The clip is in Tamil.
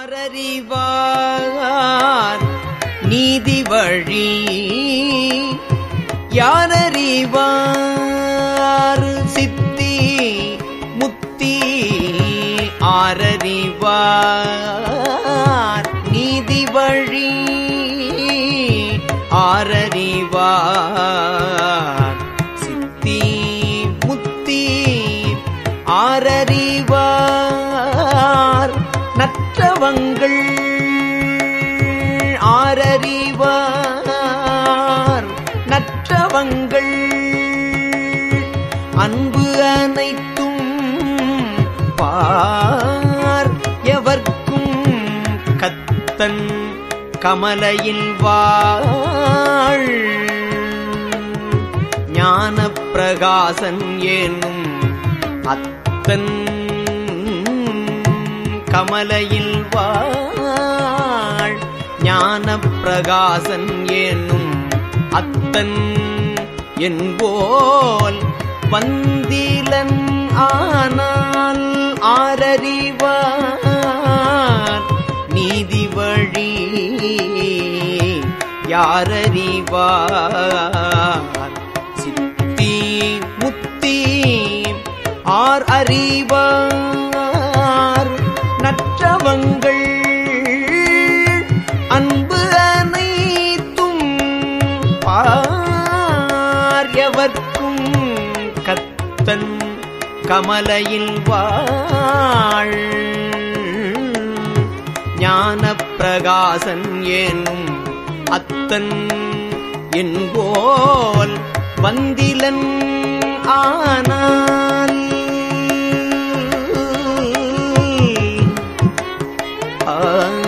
யாரறிவார் நீதி வழி யாரறிவார் சித்தி முத்தி ஆரறிவார் நீதி வழி ஆரறிவார் சித்தி முத்தி ஆரறிவார் நற்றவங்கள் ஆரறிவார் நற்றவங்கள் அன்பு அனைத்தும் பார் எவர்க்கும் கத்தன் கமலையில் வாழ் ஞான பிரகாசன் ஏனும் அத்தன் கமலையில் வாழ் ஞான பிரகாசன் ஏனும் அத்தன் என்போல் வந்திலன் ஆனால் ஆரறிவார் நீதி வழி யாரறிவார் சித்தி முத்தி ஆர் அறிவார் நற்றவங்கள் அன்பு அனைத்தும் பார் எவர்க்கும் கத்தன் கமலையில் வாழ் ஞான பிரகாசன் ஏனும் அத்தன் என்போல் வந்திலன் ஆனால் ஆ